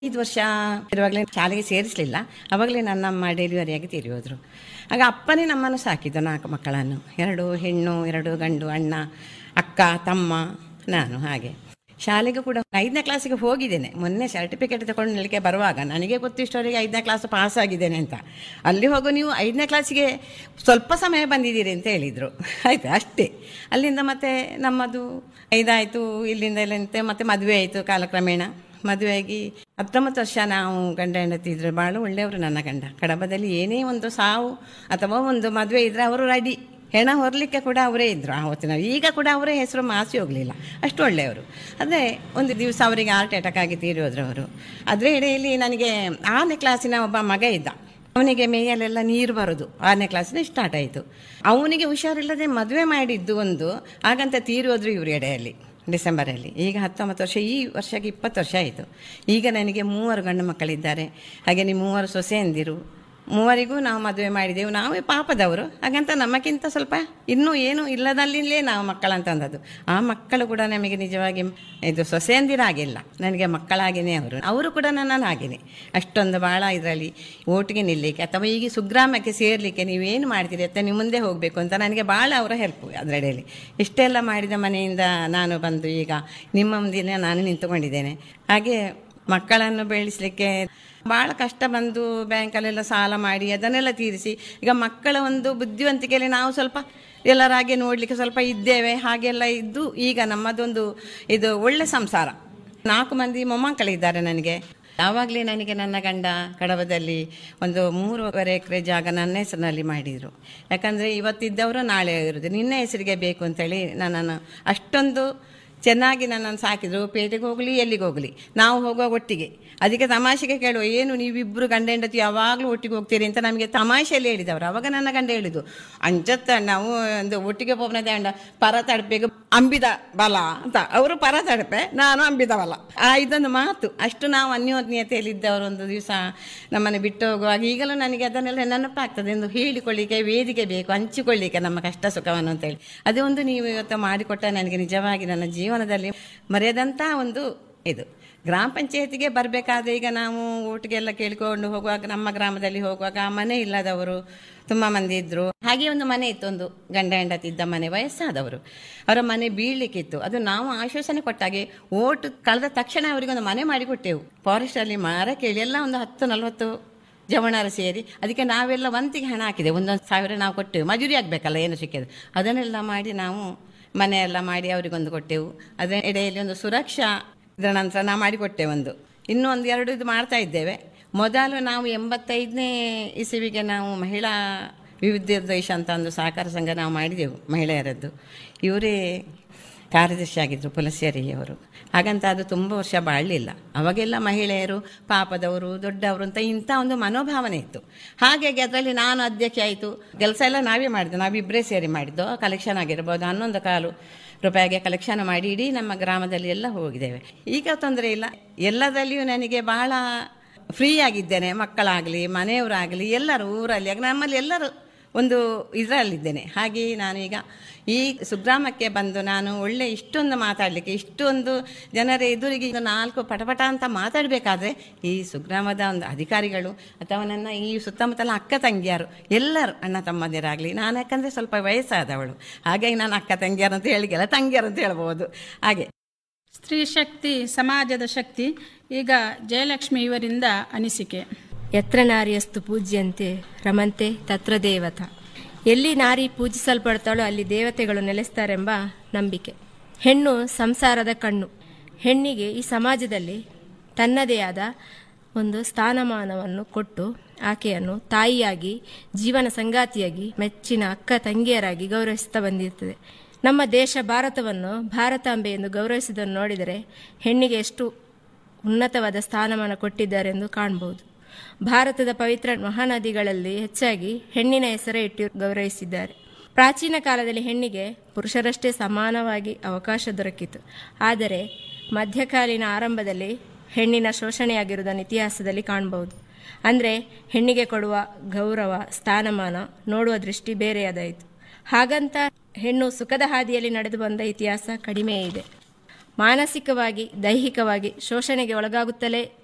ಐದು ವರ್ಷ ಇರುವಾಗಲೇ ಶಾಲೆಗೆ ಸೇರಿಸಲಿಲ್ಲ ಅವಾಗಲೇ ನನ್ನ ಅಮ್ಮ ಡೆಲಿವರಿಯಾಗಿ ತೀರಿ ಹೋದರು ಆಗ ಅಪ್ಪನೇ ನಮ್ಮನ್ನು ಸಾಕಿದ್ದು ನಾಲ್ಕು ಮಕ್ಕಳನ್ನು ಎರಡು ಹೆಣ್ಣು ಎರಡು ಗಂಡು ಅಣ್ಣ ಅಕ್ಕ ತಮ್ಮ ನಾನು ಹಾಗೆ ಶಾಲೆಗೂ ಕೂಡ ಐದನೇ ಕ್ಲಾಸಿಗೆ ಹೋಗಿದ್ದೇನೆ ಮೊನ್ನೆ ಸರ್ಟಿಫಿಕೇಟ್ ತಗೊಂಡು ನಿಲ್ಲಿಗೆ ಬರುವಾಗ ನನಗೆ ಗೊತ್ತಿಷ್ಟವರೆಗೆ ಐದನೇ ಕ್ಲಾಸ್ ಪಾಸ್ ಆಗಿದ್ದೇನೆ ಅಂತ ಅಲ್ಲಿ ಹೋಗು ನೀವು ಐದನೇ ಕ್ಲಾಸಿಗೆ ಸ್ವಲ್ಪ ಸಮಯ ಬಂದಿದ್ದೀರಿ ಅಂತ ಹೇಳಿದರು ಆಯಿತು ಅಷ್ಟೇ ಅಲ್ಲಿಂದ ಮತ್ತೆ ನಮ್ಮದು ಐದಾಯಿತು ಇಲ್ಲಿಂದ ಇಲ್ಲಿಂದ ಮತ್ತೆ ಮದುವೆ ಆಯಿತು ಕಾಲಕ್ರಮೇಣ ಮದುವೆಯಾಗಿ ಹತ್ತೊಂಬತ್ತು ವರ್ಷ ನಾವು ಗಂಡ ಹೆಂಡತಿ ಇದ್ರೆ ಭಾಳ ಒಳ್ಳೆಯವರು ನನ್ನ ಗಂಡ ಕಡಬದಲ್ಲಿ ಏನೇ ಒಂದು ಸಾವು ಅಥವಾ ಒಂದು ಮದುವೆ ಇದ್ದರೆ ಅವರು ರೆಡಿ ಹೆಣ ಹೊರಲಿಕ್ಕೆ ಕೂಡ ಅವರೇ ಇದ್ದರು ಆವತ್ತಿನ ಈಗ ಕೂಡ ಅವರೇ ಹೆಸರು ಮಾಸಿ ಹೋಗಲಿಲ್ಲ ಅಷ್ಟು ಒಳ್ಳೆಯವರು ಅದೇ ಒಂದು ದಿವಸ ಅವರಿಗೆ ಹಾರ್ಟ್ ಅಟ್ಯಾಕ್ ಆಗಿ ತೀರಿ ಹೋದ್ರು ಅವರು ಅದರ ಎಡೆಯಲ್ಲಿ ನನಗೆ ಆರನೇ ಕ್ಲಾಸಿನ ಒಬ್ಬ ಮಗ ಇದ್ದ ಅವನಿಗೆ ಮೇಯಲ್ಲೆಲ್ಲ ನೀರು ಬರೋದು ಆರನೇ ಕ್ಲಾಸಿನ ಸ್ಟಾರ್ಟ್ ಆಯಿತು ಅವನಿಗೆ ಹುಷಾರಿಲ್ಲದೆ ಮದುವೆ ಮಾಡಿದ್ದು ಒಂದು ಹಾಗಂತ ತೀರಿ ಹೋದ್ರು ಇವ್ರ ಎಡೆಯಲ್ಲಿ ಡಿಸೆಂಬರಲ್ಲಿ ಈಗ ಹತ್ತೊಂಬತ್ತು ವರ್ಷ ಈ ವರ್ಷಕ್ಕೆ ಇಪ್ಪತ್ತು ವರ್ಷ ಆಯಿತು ಈಗ ನನಗೆ ಮೂವರು ಗಂಡು ಮಕ್ಕಳಿದ್ದಾರೆ ಹಾಗೆ ನೀವು ಮೂವರು ಸೊಸೆಯಂದಿರು ಮೂವರಿಗೂ ನಾವು ಮದುವೆ ಮಾಡಿದೆವು ನಾವೇ ಪಾಪದವರು ಹಾಗಂತ ನಮಗಿಂತ ಸ್ವಲ್ಪ ಇನ್ನೂ ಏನು ಇಲ್ಲದಲ್ಲಿಲೇ ನಾವು ಮಕ್ಕಳಂತಂದದ್ದು ಆ ಮಕ್ಕಳು ಕೂಡ ನಮಗೆ ನಿಜವಾಗಿ ಇದು ಸೊಸೆಯಂದಿರಾಗಿಲ್ಲ ನನಗೆ ಮಕ್ಕಳಾಗಿಯೇ ಅವರು ಅವರು ಕೂಡ ನನ್ನನ್ನು ಹಾಗೇನೆ ಅಷ್ಟೊಂದು ಭಾಳ ಇದರಲ್ಲಿ ಓಟಿಗೆ ನಿಲ್ಲಲಿಕ್ಕೆ ಅಥವಾ ಈಗ ಸುಗ್ರಾಮಕ್ಕೆ ಸೇರಲಿಕ್ಕೆ ನೀವೇನು ಮಾಡ್ತೀರಿ ಅಂತ ನೀವು ಮುಂದೆ ಹೋಗಬೇಕು ಅಂತ ನನಗೆ ಭಾಳ ಅವರ ಹೆಲ್ಪ್ ಅದರಡೆಯಲ್ಲಿ ಇಷ್ಟೆಲ್ಲ ಮಾಡಿದ ಮನೆಯಿಂದ ನಾನು ಬಂದು ಈಗ ನಿಮ್ಮ ಮುಂದಿನ ನಾನು ನಿಂತುಕೊಂಡಿದ್ದೇನೆ ಹಾಗೆ ಮಕ್ಕಳನ್ನು ಬೆಳೆಸಲಿಕ್ಕೆ ಭಾಳ ಕಷ್ಟ ಬಂದು ಬ್ಯಾಂಕಲ್ಲೆಲ್ಲ ಸಾಲ ಮಾಡಿ ಅದನ್ನೆಲ್ಲ ತೀರಿಸಿ ಈಗ ಮಕ್ಕಳ ಒಂದು ಬುದ್ಧಿವಂತಿಕೆಯಲ್ಲಿ ನಾವು ಸ್ವಲ್ಪ ಎಲ್ಲರಾಗೆ ನೋಡಲಿಕ್ಕೆ ಸ್ವಲ್ಪ ಇದ್ದೇವೆ ಹಾಗೆಲ್ಲ ಇದ್ದು ಈಗ ನಮ್ಮದೊಂದು ಇದು ಒಳ್ಳೆ ಸಂಸಾರ ನಾಲ್ಕು ಮಂದಿ ಮೊಮ್ಮಕ್ಕಳಿದ್ದಾರೆ ನನಗೆ ಆವಾಗಲೇ ನನಗೆ ನನ್ನ ಗಂಡ ಕಡಬದಲ್ಲಿ ಒಂದು ಮೂರುವರೆ ಎಕರೆ ಜಾಗ ನನ್ನ ಹೆಸರಿನಲ್ಲಿ ಮಾಡಿದರು ಯಾಕಂದರೆ ಇವತ್ತಿದ್ದವರು ನಾಳೆ ಇರೋದು ನಿನ್ನ ಹೆಸರಿಗೆ ಬೇಕು ಅಂತೇಳಿ ನನ್ನನ್ನು ಅಷ್ಟೊಂದು ಚೆನ್ನಾಗಿ ನನ್ನನ್ನು ಸಾಕಿದ್ರು ಪೇಟೆಗೆ ಹೋಗಲಿ ಎಲ್ಲಿಗೆ ಹೋಗಲಿ ನಾವು ಹೋಗುವ ಒಟ್ಟಿಗೆ ಅದಕ್ಕೆ ತಮಾಷೆಗೆ ಕೇಳುವ ಏನು ನೀವಿಬ್ಬರು ಗಂಡ ಹೆಂಡತಿ ಯಾವಾಗಲೂ ಒಟ್ಟಿಗೆ ಹೋಗ್ತೀರಿ ಅಂತ ನಮಗೆ ತಮಾಷೆಯಲ್ಲಿ ಹೇಳಿದವರು ಅವಾಗ ನನ್ನ ಗಂಡ ಹೇಳಿದ್ದು ಅಂಚತ್ತ ನಾವು ಒಂದು ಒಟ್ಟಿಗೆ ಪೋಪನ ದಂಡ ಪರ ತಡಪೆಗೆ ಅಂಬಿದ ಬಲ ಅಂತ ಅವರು ಪರ ತಡಪೆ ನಾನು ಅಂಬಿದ ಬಲ ಆ ಇದೊಂದು ಮಾತು ಅಷ್ಟು ನಾವು ಅನ್ಯೋನ್ಯತೆಯಲ್ಲಿದ್ದವರು ಒಂದು ದಿವಸ ನಮ್ಮನ್ನು ಬಿಟ್ಟು ಹೋಗುವಾಗ ಈಗಲೂ ನನಗೆ ಅದನ್ನೆಲ್ಲ ನೆನಪಾಗ್ತದೆ ಎಂದು ಹೇಳಿಕೊಳ್ಳಿಕ್ಕೆ ವೇದಿಕೆ ಬೇಕು ಹಂಚಿಕೊಳ್ಳಿಕ್ಕೆ ನಮ್ಮ ಕಷ್ಟ ಸುಖವನ್ನು ಅಂತೇಳಿ ಅದೇ ಒಂದು ನೀವು ಇವತ್ತು ಮಾಡಿಕೊಟ್ಟ ನನಗೆ ನಿಜವಾಗಿ ನನ್ನ ಜೀವನದಲ್ಲಿ ಮರೆಯದಂಥ ಒಂದು ಇದು ಗ್ರಾಮ ಪಂಚಾಯತಿಗೆ ಬರಬೇಕಾದ್ರೆ ಈಗ ನಾವು ಊಟಿಗೆಲ್ಲ ಕೇಳಿಕೊಂಡು ಹೋಗುವಾಗ ನಮ್ಮ ಗ್ರಾಮದಲ್ಲಿ ಹೋಗುವಾಗ ಆ ಮನೆ ಇಲ್ಲದವರು ತುಂಬ ಮಂದಿ ಇದ್ದರು ಹಾಗೆ ಒಂದು ಮನೆ ಇತ್ತು ಒಂದು ಗಂಡ ಹೆಂಡತಿ ಇದ್ದ ಮನೆ ವಯಸ್ಸಾದವರು ಅವರ ಮನೆ ಬೀಳ್ಲಿಕ್ಕಿತ್ತು ಅದು ನಾವು ಆಶ್ವಾಸನೆ ಕೊಟ್ಟಾಗೆ ಓಟ್ ಕಳೆದ ತಕ್ಷಣ ಅವರಿಗೊಂದು ಮನೆ ಮಾಡಿಕೊಟ್ಟೆವು ಫಾರೆಸ್ಟಲ್ಲಿ ಮರ ಕೇಳಿ ಎಲ್ಲ ಒಂದು ಹತ್ತು ನಲವತ್ತು ಜವಣರು ಸೇರಿ ಅದಕ್ಕೆ ನಾವೆಲ್ಲ ಒಂತಿಗೆ ಹಣ ಹಾಕಿದೆ ಒಂದೊಂದು ಸಾವಿರ ನಾವು ಕೊಟ್ಟೆವು ಮಜೂರಿ ಆಗಬೇಕಲ್ಲ ಏನು ಸಿಕ್ಕಿದೆ ಅದನ್ನೆಲ್ಲ ಮಾಡಿ ನಾವು ಮನೆ ಎಲ್ಲ ಮಾಡಿ ಅವರಿಗೊಂದು ಕೊಟ್ಟೆವು ಅದರ ಎಡೆಯಲ್ಲಿ ಒಂದು ಸುರಕ್ಷಾ ಇದರ ನಂತರ ನಾವು ಮಾಡಿಕೊಟ್ಟೆವು ಒಂದು ಇನ್ನೂ ಒಂದು ಎರಡು ಇದು ಮಾಡ್ತಾ ಇದ್ದೇವೆ ಮೊದಲು ನಾವು ಎಂಬತ್ತೈದನೇ ಇಸವಿಗೆ ನಾವು ಮಹಿಳಾ ವಿವಿಧೋದ್ದೇಶ ಅಂತ ಒಂದು ಸಹಕಾರ ಸಂಘ ನಾವು ಮಾಡಿದೆವು ಮಹಿಳೆಯರದ್ದು ಇವರೇ ಕಾರ್ಯದರ್ಶಿ ಆಗಿದ್ದರು ಪುಲಸಿಯರಿಯವರು ಹಾಗಂತ ಅದು ತುಂಬ ವರ್ಷ ಬಾಳಲಿಲ್ಲ ಅವಾಗೆಲ್ಲ ಮಹಿಳೆಯರು ಪಾಪದವರು ದೊಡ್ಡವರು ಅಂತ ಇಂಥ ಒಂದು ಮನೋಭಾವನೆ ಇತ್ತು ಹಾಗಾಗಿ ಅದರಲ್ಲಿ ನಾನು ಅಧ್ಯಕ್ಷ ಆಯಿತು ಕೆಲಸ ಎಲ್ಲ ನಾವೇ ಮಾಡಿದ್ದು ನಾವಿಬ್ಬರೇ ಸೇರಿ ಮಾಡಿದ್ದು ಕಲೆಕ್ಷನ್ ಆಗಿರ್ಬೋದು ಹನ್ನೊಂದು ಕಾಲು ರೂಪಾಯಿಗೆ ಕಲೆಕ್ಷನ್ ಮಾಡಿ ಇಡೀ ನಮ್ಮ ಗ್ರಾಮದಲ್ಲಿ ಎಲ್ಲ ಹೋಗಿದ್ದೇವೆ ಈಗ ತೊಂದರೆ ಇಲ್ಲ ಎಲ್ಲದಲ್ಲಿಯೂ ನನಗೆ ಬಹಳ ಫ್ರೀ ಆಗಿದ್ದೇನೆ ಮಕ್ಕಳಾಗಲಿ ಮನೆಯವರಾಗಲಿ ಎಲ್ಲರೂ ಊರಲ್ಲಿ ಆಗ ನಮ್ಮಲ್ಲಿ ಎಲ್ಲರೂ ಒಂದು ಇದರಲ್ಲಿದ್ದೇನೆ ಹಾಗೆ ನಾನು ಈಗ ಈ ಸುಗ್ರಾಮಕ್ಕೆ ಬಂದು ನಾನು ಒಳ್ಳೆ ಇಷ್ಟೊಂದು ಮಾತಾಡಲಿಕ್ಕೆ ಇಷ್ಟೊಂದು ಜನರ ಎದುರಿಗೆ ಈಗ ನಾಲ್ಕು ಪಟಪಟ ಅಂತ ಮಾತಾಡಬೇಕಾದ್ರೆ ಈ ಸುಗ್ರಾಮದ ಒಂದು ಅಧಿಕಾರಿಗಳು ಅಥವಾ ನನ್ನ ಈ ಸುತ್ತಮುತ್ತಲ ಅಕ್ಕ ತಂಗಿಯರು ಎಲ್ಲರೂ ಅಣ್ಣ ತಮ್ಮದಿರಾಗಲಿ ನಾನು ಯಾಕಂದರೆ ಸ್ವಲ್ಪ ವಯಸ್ಸಾದವಳು ಹಾಗಾಗಿ ನಾನು ಅಕ್ಕ ತಂಗಿಯರು ಅಂತ ಹೇಳಿಗೆಲ್ಲ ತಂಗಿಯರು ಅಂತ ಹೇಳ್ಬೋದು ಹಾಗೆ ಸ್ತ್ರೀ ಶಕ್ತಿ ಸಮಾಜದ ಶಕ್ತಿ ಈಗ ಜಯಲಕ್ಷ್ಮಿ ಇವರಿಂದ ಅನಿಸಿಕೆ ಯತ್ರ ನಾರಿಯಸ್ತು ಪೂಜ್ಯಂತೆ ರಮಂತೆ ತತ್ರ ದೇವತ ಎಲ್ಲಿ ನಾರಿ ಪೂಜಿಸಲ್ಪಡ್ತಾಳೋ ಅಲ್ಲಿ ದೇವತೆಗಳು ನೆಲೆಸ್ತಾರೆಂಬ ನಂಬಿಕೆ ಹೆಣ್ಣು ಸಂಸಾರದ ಕಣ್ಣು ಹೆಣ್ಣಿಗೆ ಈ ಸಮಾಜದಲ್ಲಿ ತನ್ನದೇ ಆದ ಒಂದು ಸ್ಥಾನಮಾನವನ್ನು ಕೊಟ್ಟು ಆಕೆಯನ್ನು ತಾಯಿಯಾಗಿ ಜೀವನ ಸಂಗಾತಿಯಾಗಿ ಮೆಚ್ಚಿನ ಅಕ್ಕ ತಂಗಿಯರಾಗಿ ಗೌರವಿಸುತ್ತಾ ಬಂದಿರುತ್ತದೆ ನಮ್ಮ ದೇಶ ಭಾರತವನ್ನು ಭಾರತಾಂಬೆ ಎಂದು ಗೌರವಿಸಿದನ್ನು ನೋಡಿದರೆ ಹೆಣ್ಣಿಗೆ ಎಷ್ಟು ಉನ್ನತವಾದ ಸ್ಥಾನಮಾನ ಕೊಟ್ಟಿದ್ದಾರೆ ಎಂದು ಕಾಣಬಹುದು ಭಾರತದ ಪವಿತ್ರ ಮಹಾನದಿಗಳಲ್ಲಿ ಹೆಚ್ಚಾಗಿ ಹೆಣ್ಣಿನ ಹೆಸರೇ ಇಟ್ಟು ಗೌರವಿಸಿದ್ದಾರೆ ಪ್ರಾಚೀನ ಕಾಲದಲ್ಲಿ ಹೆಣ್ಣಿಗೆ ಪುರುಷರಷ್ಟೇ ಸಮಾನವಾಗಿ ಅವಕಾಶ ದೊರಕಿತು ಆದರೆ ಮಧ್ಯಕಾಲೀನ ಆರಂಭದಲ್ಲಿ ಹೆಣ್ಣಿನ ಶೋಷಣೆಯಾಗಿರುವುದನ್ನು ಇತಿಹಾಸದಲ್ಲಿ ಕಾಣಬಹುದು ಅಂದರೆ ಹೆಣ್ಣಿಗೆ ಕೊಡುವ ಗೌರವ ಸ್ಥಾನಮಾನ ನೋಡುವ ದೃಷ್ಟಿ ಬೇರೆಯಾದಾಯಿತು ಹಾಗಂತ ಹೆಣ್ಣು ಸುಖದ ಹಾದಿಯಲ್ಲಿ ನಡೆದು ಬಂದ ಇತಿಹಾಸ ಕಡಿಮೆ ಇದೆ ಮಾನಸಿಕವಾಗಿ ದೈಹಿಕವಾಗಿ ಶೋಷಣೆಗೆ ಒಳಗಾಗುತ್ತಲೇ